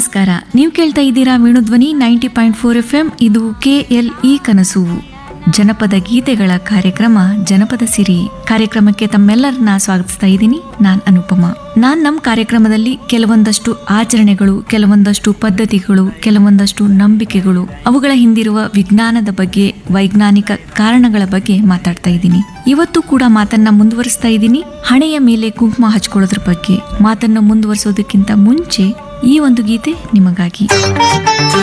ನಮಸ್ಕಾರ ನೀವು ಕೇಳ್ತಾ ಇದ್ದೀರಾ Venudhwani ninety point four F M ಇದು ಕೆ ಎಲ್ ಇ ಕನಸು ಜನಪದ ಗೀತೆಗಳ ಕಾರ್ಯಕ್ರಮ ಜನಪದ ಸಿರಿ ಕಾರ್ಯಕ್ರಮಕ್ಕೆ ತಮ್ಮೆಲ್ಲರನ್ನ ಸ್ವಾಗತಿಸ್ತಾ ಇದ್ದೀನಿ ನಾನ್ ಅನುಪಮ ನಾನ್ ನಮ್ಮ ಕಾರ್ಯಕ್ರಮದಲ್ಲಿ ಕೆಲವೊಂದಷ್ಟು ಆಚರಣೆಗಳು ಕೆಲವೊಂದಷ್ಟು ಪದ್ಧತಿಗಳು ಕೆಲವೊಂದಷ್ಟು ನಂಬಿಕೆಗಳು ಅವುಗಳ ಹಿಂದಿರುವ ವಿಜ್ಞಾನದ ಬಗ್ಗೆ ವೈಜ್ಞಾನಿಕ ಕಾರಣಗಳ ಬಗ್ಗೆ ಮಾತಾಡ್ತಾ ಇದ್ದೀನಿ ಇವತ್ತು ಕೂಡ ಮಾತನ್ನ ಮುಂದುವರಿಸ್ತಾ ಇದ್ದೀನಿ ಹಣೆಯ ಮೇಲೆ ಕುಂಕುಮ ಹಚ್ಕೊಳ್ಳೋದ್ರ ಬಗ್ಗೆ ಮಾತನ್ನ ಮುಂದುವರಿಸೋದಕ್ಕಿಂತ ಮುಂಚೆ ಈ ಒಂದು ಗೀತೆ ನಿಮಗಾಗಿ